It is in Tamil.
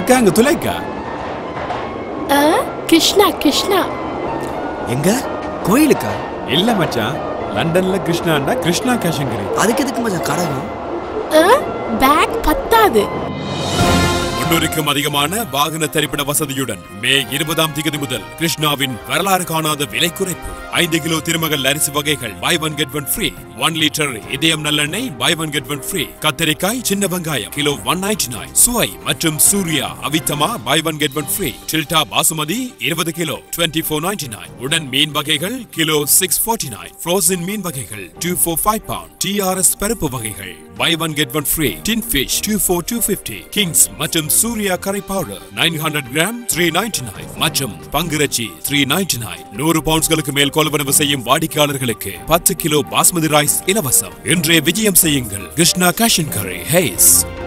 யாருக்கா அங்க துளைக்கா ஆ, கிருஷ்ணா கிருஷ்ணா எங்க கோயிலுக்கா இல்ல மச்சான் லண்டன்ல கிருஷ்ணாண்டா கிருஷ்ணா கேஷங்கரி அதுக்கு எதுக்கு மச்சான் கடகம் ஆ, பேக் பத்தாது முன்னூறுக்கும் அதிகமான வாகன திரைப்பட வசதியுடன் மே இருபதாம் தேதி முதல் கிருஷ்ணாவின் வரலாறு காணாத விலை குறைப்பு ஐந்து கிலோ திருமகள் அரிசி வகைகள் buy one get one free one litre Idhayam நல்லெண்ணெய் பை ஒன் கெட் ஒன் ஃப்ரீ கத்தரிக்காய் சின்ன வெங்காயம் கிலோ ஒன் நைன்டி நைன் சுவை மற்றும் சூர்யா அவித்தமா buy one get one free சில்டா பாசுமதி இருபது kilo twenty four ninety nine உடன் மீன் வகைகள் kilo six forty nine frozen மீன் வகைகள் two four five pound TRS பருப்பு வகைகள் buy one get one free tin fish two four two fifty Kings மற்றும் சூர்யா கரை powder nine hundred gram three ninety nine மற்றும் பங்குரச்சி த்ரீ நைன்டி நைன் நூறு பவுண்ட்ஸ்களுக்கு மேல் கொள்வனவு செய்யும் வாடிக்கையாளர்களுக்கு பத்து கிலோ பாஸ்மதி ரைஸ் இலவசம் இன்றைய விஜயம் செய்யுங்கள் கிருஷ்ணா கேஷன் கரை ஹேஸ்